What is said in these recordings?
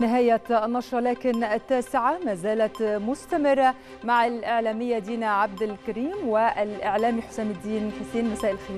نهاية النشرة لكن التاسعة ما زالت مستمرة مع الإعلامية دينا عبد الكريم والإعلامي حسام الدين حسين مساء الخير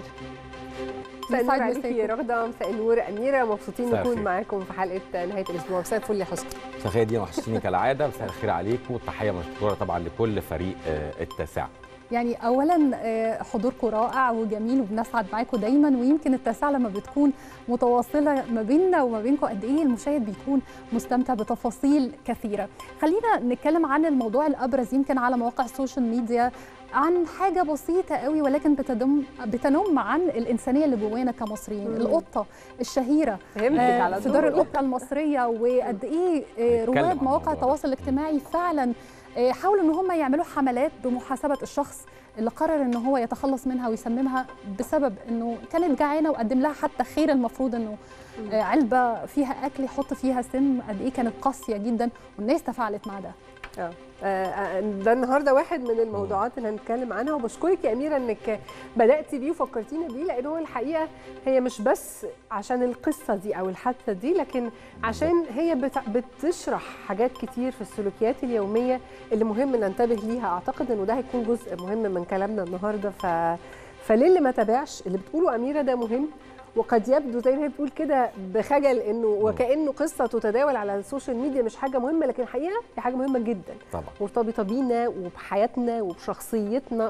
مساء النور يسعد عليكي يا مساكم. رغده مساء النور اميره مبسوطين مساء نكون الخير. معاكم في حلقه نهايه الاسبوع مساء الفل يا حسن مساء الخير دي وحشتيني كالعاده مساء الخير عليكم والتحيه مشكوره طبعا لكل فريق آه، التاسعه يعني اولا آه، حضوركم رائع وجميل وبنسعد معاكم دايما ويمكن التاسعه لما بتكون متواصله ما بيننا وما بينكم قد ايه المشاهد بيكون مستمتع بتفاصيل كثيره خلينا نتكلم عن الموضوع الابرز يمكن على مواقع السوشيال ميديا عن حاجه بسيطه قوي ولكن بتدم بتنم عن الانسانيه اللي جوانا كمصريين مم. القطه الشهيره فهمتك آه، على في دار طول. القطه المصريه وقد ايه آه، هنتكلم رواد عن مواقع الموضوع ده. التواصل الاجتماعي فعلا آه، حاولوا ان هم يعملوا حملات بمحاسبه الشخص اللي قرر ان هو يتخلص منها ويسممها بسبب انه كانت جعانه وقدم لها حتى خير المفروض انه آه، علبه فيها اكل يحط فيها سم قد ايه كانت قاسيه جدا والناس تفاعلت مع ده اه آه، ده النهارده واحد من الموضوعات اللي هنتكلم عنها وبشكرك يا اميره انك بداتي بيه وفكرتينا بيه لان هو الحقيقه هي مش بس عشان القصه دي او الحادثه دي لكن عشان هي بت- بتشرح حاجات كتير في السلوكيات اليوميه اللي مهم ننتبه ليها اعتقد انه ده هيكون جزء مهم من كلامنا النهارده ف فللي ما تابعش اللي بتقوله اميره ده مهم وقد يبدو زي ما هي بتقول كده بخجل انه وكانه قصه تتداول على السوشيال ميديا مش حاجه مهمه لكن الحقيقه هي حاجه مهمه جدا طبعا مرتبطه بينا وبحياتنا وبشخصيتنا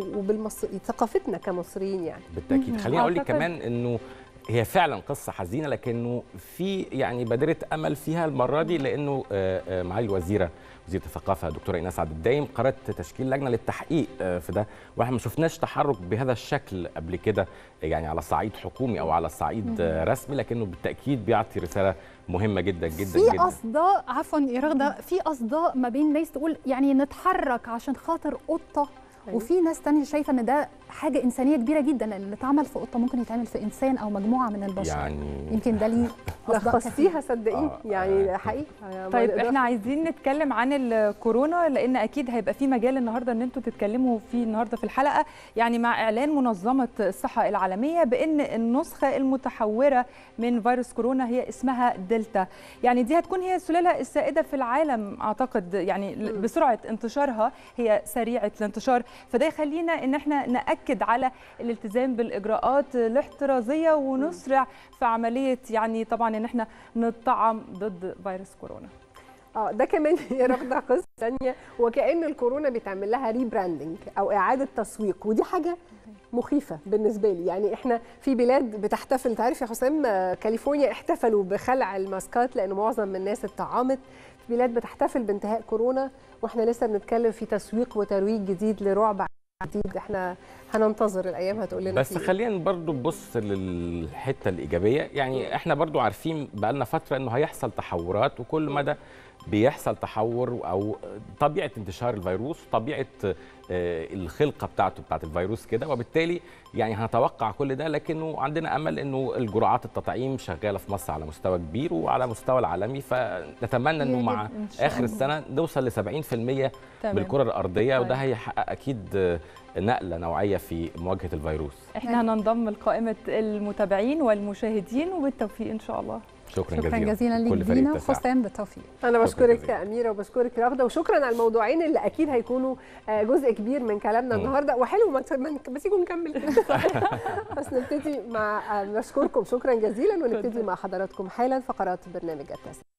وبثقافتنا كمصريين يعني بالتاكيد مهم. خليني اقول لك أعتقد- كمان انه هي فعلا قصه حزينه لكنه في يعني بادره امل فيها المره دي لانه آه، آه، معالي الوزيره وزيره الثقافه دكتوره ايناس عبد الدايم قررت تشكيل لجنه للتحقيق آه، في ده واحنا ما شفناش تحرك بهذا الشكل قبل كده يعني على صعيد حكومي او على صعيد آه، رسمي لكنه بالتاكيد بيعطي رساله مهمه جدا جدا في جدا اصداء عفوا يا رغده في اصداء ما بين ناس تقول يعني نتحرك عشان خاطر قطه أيوة. وفي ناس تانية شايفه ان ده حاجه انسانيه كبيره جدا لأن اللي اتعمل في قطه ممكن يتعمل في انسان او مجموعه من البشر يعني يمكن ده ليه أصداء كثيرة. لخصتيها صدقيني آه، يعني آه. حقيقي طيب احنا عايزين نتكلم عن الكورونا لان اكيد هيبقى في مجال النهارده ان انتوا تتكلموا فيه النهارده في الحلقه يعني مع اعلان منظمه الصحه العالميه بان النسخه المتحوره من فيروس كورونا هي اسمها دلتا يعني دي هتكون هي السلاله السائده في العالم اعتقد يعني مم. بسرعه انتشارها هي سريعه الانتشار فده يخلينا ان احنا ناكد على الالتزام بالاجراءات الاحترازيه ونسرع في عمليه يعني طبعا ان احنا نطعم ضد فيروس كورونا اه ده كمان هي راخده قصه ثانيه وكأن الكورونا بيتعمل لها ريبراندنج او اعاده تسويق ودي حاجه مخيفه بالنسبه لي يعني احنا في بلاد بتحتفل انت عارف يا حسام آه، كاليفورنيا احتفلوا بخلع الماسكات لان معظم الناس اتطعمت في بلاد بتحتفل بانتهاء كورونا واحنا لسه بنتكلم في تسويق وترويج جديد لرعب جديد احنا هننتظر الايام هتقول لنا بس فيه إيه. خلينا برضو نبص للحته الايجابيه يعني احنا برضو عارفين بقالنا فتره انه هيحصل تحورات وكل مدى بيحصل تحور او طبيعه انتشار الفيروس طبيعه آه، الخلقه بتاعته بتاعت الفيروس كده وبالتالي يعني هنتوقع كل ده لكنه عندنا امل انه الجرعات التطعيم شغاله في مصر على مستوى كبير وعلى مستوى العالمي فنتمنى انه مع يجب إن شاء اخر الله. السنه نوصل ل 70% تمام. بالكره الارضيه وده طيب. هيحقق اكيد آه، نقله نوعيه في مواجهه الفيروس احنا هننضم لقائمه المتابعين والمشاهدين وبالتوفيق ان شاء الله شكرا, شكرا جزيلا كل ليك فريق دينا التسعة. وحسام بالتوفيق انا شكراً بشكرك جزيلاً. يا اميره وبشكرك راغده وشكرا على الموضوعين اللي اكيد هيكونوا آه، جزء كبير من كلامنا مم. النهارده وحلو ما ما- بس يكون نكمل كده بس نبتدي مع آه، نشكركم شكرا جزيلا ونبتدي اتفضل. مع حضراتكم حالا فقرات برنامج التاسع